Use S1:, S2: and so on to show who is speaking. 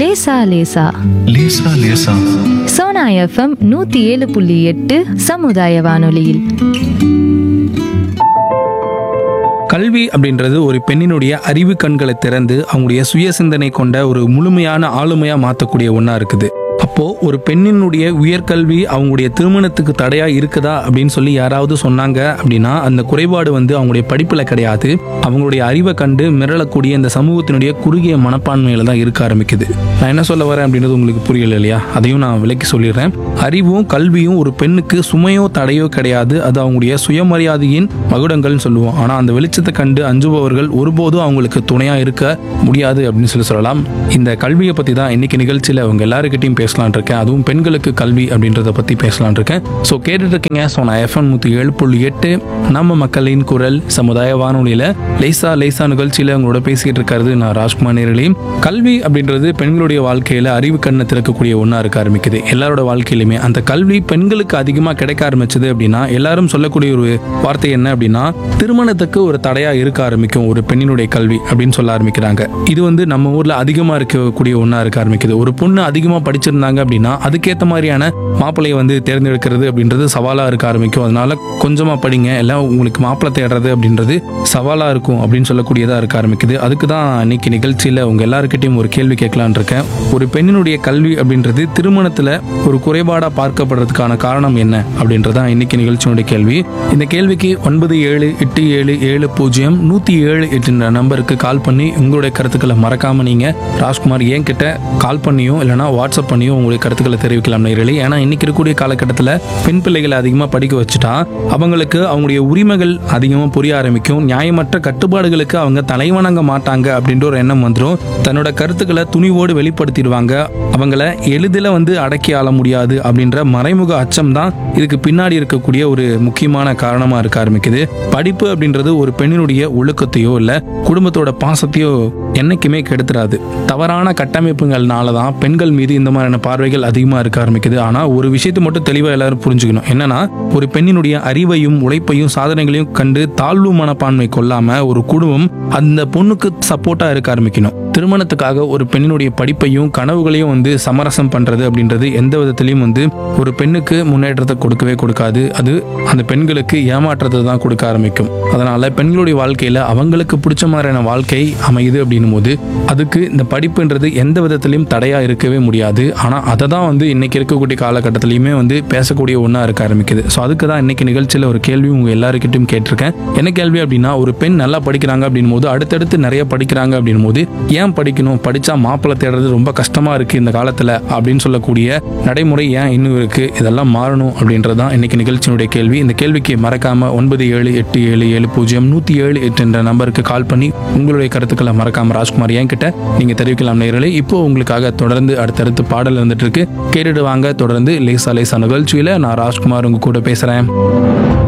S1: லேசா லேசா
S2: லேசா லேசா
S1: சோனா எஃப்எம் நூத்தி ஏழு புள்ளி எட்டு சமுதாய வானொலியில்
S3: கல்வி அப்படின்றது ஒரு பெண்ணினுடைய அறிவு கண்களை திறந்து அவங்களுடைய சுய சிந்தனை கொண்ட ஒரு முழுமையான ஆளுமையா மாற்றக்கூடிய ஒன்றா இருக்குது அப்போ ஒரு பெண்ணினுடைய உயர்கல்வி அவங்களுடைய திருமணத்துக்கு தடையா இருக்குதா அப்படின்னு சொல்லி யாராவது சொன்னாங்க அப்படின்னா அந்த குறைபாடு வந்து அவங்களுடைய படிப்புல கிடையாது அவங்களுடைய அறிவை கண்டு மிரளக்கூடிய இந்த சமூகத்தினுடைய குறுகிய மனப்பான்மையில தான் இருக்க ஆரம்பிக்குது நான் என்ன சொல்ல வரேன் அப்படின்றது உங்களுக்கு புரியல இல்லையா அதையும் நான் விளக்கி சொல்லிடுறேன் அறிவும் கல்வியும் ஒரு பெண்ணுக்கு சுமையோ தடையோ கிடையாது அது அவங்களுடைய சுயமரியாதையின் மகுடங்கள்னு சொல்லுவோம் ஆனா அந்த வெளிச்சத்தை கண்டு அஞ்சுபவர்கள் ஒருபோதும் அவங்களுக்கு துணையா இருக்க முடியாது அப்படின்னு சொல்லி சொல்லலாம் இந்த கல்வியை பத்தி தான் இன்னைக்கு நிகழ்ச்சியில அவங்க எல்லாருக்கிட்டையும் பேசலான் இருக்கேன் அதுவும் பெண்களுக்கு கல்வி அப்படின்றத பத்தி பேசலான் இருக்கேன் ஸோ கேட்டுட்டு இருக்கீங்க ஸோ நான் எஃப்எம் நூற்றி ஏழு புள்ளி எட்டு நம்ம மக்களின் குரல் சமுதாய வானொலியில லேசா லேசா நிகழ்ச்சியில உங்களோட பேசிக்கிட்டு இருக்கிறது நான் ராஜ்குமார் நேரலையும் கல்வி அப்படின்றது பெண்களுடைய வாழ்க்கையில அறிவு கண்ணை திறக்கக்கூடிய ஒன்றா இருக்க ஆரம்பிக்குது எல்லாரோட வாழ்க்கையிலுமே அந்த கல்வி பெண்களுக்கு அதிகமாக கிடைக்க ஆரம்பிச்சது அப்படின்னா எல்லாரும் சொல்லக்கூடிய ஒரு வார்த்தை என்ன அப்படின்னா திருமணத்துக்கு ஒரு தடையா இருக்க ஆரம்பிக்கும் ஒரு பெண்ணினுடைய கல்வி அப்படின்னு சொல்ல ஆரம்பிக்கிறாங்க இது வந்து நம்ம ஊர்ல அதிகமா இருக்கக்கூடிய ஒன்றா இருக்க ஆரம்பிக்குது ஒரு பொண்ணு அதிகமா படிச்சிருந்தாங்க அப்படின்னா அதுக்கேற்ற மாதிரியான மாப்பிள்ளையை வந்து தேர்ந்தெடுக்கிறது அப்படின்றது சவாலா இருக்க ஆரம்பிக்கும் அதனால கொஞ்சமா படிங்க எல்லாம் உங்களுக்கு மாப்பிள்ளை தேடுறது அப்படின்றது சவாலா இருக்கும் அப்படின்னு சொல்லக்கூடியதா இருக்க ஆரம்பிக்குது அதுக்கு தான் இன்னைக்கு நிகழ்ச்சியில உங்க எல்லாருக்கிட்டையும் ஒரு கேள்வி கேட்கலான் இருக்கேன் ஒரு பெண்ணினுடைய கல்வி அப்படின்றது திருமணத்துல ஒரு குறைபாடா பார்க்கப்படுறதுக்கான காரணம் என்ன அப்படின்றதான் இன்னைக்கு நிகழ்ச்சியினுடைய கேள்வி இந்த கேள்விக்கு ஒன்பது ஏழு எட்டு ஏழு ஏழு பூஜ்ஜியம் நூத்தி ஏழு எட்டுன்ற நம்பருக்கு கால் பண்ணி உங்களுடைய கருத்துக்களை மறக்காம நீங்க ராஜ்குமார் ஏன் கிட்ட கால் பண்ணியோ இல்லைனா வாட்ஸ்அப் பண்ணியோ உங்களுடைய கருத்துக்களை தெரிவிக்கலாம் நேரலை ஏன்னா இன்னைக்கு இருக்கக்கூடிய காலகட்டத்தில் பெண் பிள்ளைகளை அதிகமாக படிக்க வச்சுட்டா அவங்களுக்கு அவங்களுடைய உரிமைகள் அதிகமாக புரிய ஆரம்பிக்கும் நியாயமற்ற கட்டுப்பாடுகளுக்கு அவங்க தலைவணங்க மாட்டாங்க அப்படின்ற ஒரு எண்ணம் வந்துடும் தன்னோட கருத்துக்களை துணிவோடு வெளிப்படுத்திடுவாங்க அவங்கள எளிதில் வந்து அடக்கி ஆள முடியாது அப்படின்ற மறைமுக அச்சம் தான் இதுக்கு பின்னாடி இருக்கக்கூடிய ஒரு முக்கியமான காரணமா இருக்க ஆரம்பிக்குது படிப்பு அப்படின்றது ஒரு பெண்ணினுடைய ஒழுக்கத்தையோ இல்லை குடும்பத்தோட பாசத்தையோ என்னைக்குமே கெடுத்துறாது தவறான கட்டமைப்புகள்னால தான் பெண்கள் மீது இந்த மாதிரியான பார்வைகள் அதிகமாக இருக்க ஆரம்பிக்குது ஆனால் ஒரு விஷயத்தை மட்டும் தெளிவாக எல்லாரும் புரிஞ்சுக்கணும் என்னன்னா ஒரு பெண்ணினுடைய அறிவையும் உழைப்பையும் சாதனைகளையும் கண்டு தாழ்வு மனப்பான்மை கொள்ளாம ஒரு குடும்பம் அந்த பொண்ணுக்கு சப்போர்ட்டா இருக்க ஆரம்பிக்கணும் திருமணத்துக்காக ஒரு பெண்ணினுடைய படிப்பையும் கனவுகளையும் வந்து சமரசம் பண்றது அப்படின்றது எந்த விதத்திலையும் வந்து ஒரு பெண்ணுக்கு முன்னேற்றத்தை கொடுக்கவே கொடுக்காது அது அந்த பெண்களுக்கு ஏமாற்றத்தை தான் கொடுக்க ஆரம்பிக்கும் அதனால பெண்களுடைய வாழ்க்கையில அவங்களுக்கு பிடிச்ச மாதிரியான வாழ்க்கை அமையுது அப்படின்னும் போது அதுக்கு இந்த படிப்புன்றது எந்த விதத்திலையும் தடையா இருக்கவே முடியாது ஆனா அதை தான் வந்து இன்னைக்கு இருக்கக்கூடிய காலகட்டத்திலையுமே வந்து பேசக்கூடிய ஒன்றா இருக்க ஆரம்பிக்குது ஸோ அதுக்கு தான் இன்னைக்கு நிகழ்ச்சியில் ஒரு கேள்வி உங்க எல்லாருக்கிட்டையும் கேட்டிருக்கேன் என்ன கேள்வி அப்படின்னா ஒரு பெண் நல்லா படிக்கிறாங்க அப்படின் போது அடுத்தடுத்து நிறைய படிக்கிறாங்க அப்படின் போது ஏன் படிக்கணும் படிச்சா மாப்பிள்ளை தேடுறது ரொம்ப கஷ்டமா இருக்கு இந்த காலத்துல அப்படின்னு சொல்லக்கூடிய நடைமுறை ஏன் இன்னும் இருக்கு இதெல்லாம் மாறணும் அப்படின்றது தான் இன்னைக்கு நிகழ்ச்சியினுடைய கேள்வி இந்த கேள்விக்கு மறக்காம ஒன்பது ஏழு எட்டு ஏழு ஏழு பூஜ்ஜியம் நூத்தி ஏழு எட்டு என்ற நம்பருக்கு கால் பண்ணி உங்களுடைய கருத்துக்களை மறக்காம ராஜ்குமார் என் கிட்ட நீங்க தெரிவிக்கலாம் நேரலை இப்போ உங்களுக்காக தொடர்ந்து அடுத்தடுத்து பாடல் வந்துட்டு இருக்கு கேட்டுட்டு வாங்க தொடர்ந்து லேசா லேசா நிகழ்ச்சியில நான் ராஜ்குமார் உங்க கூட பேசுறேன்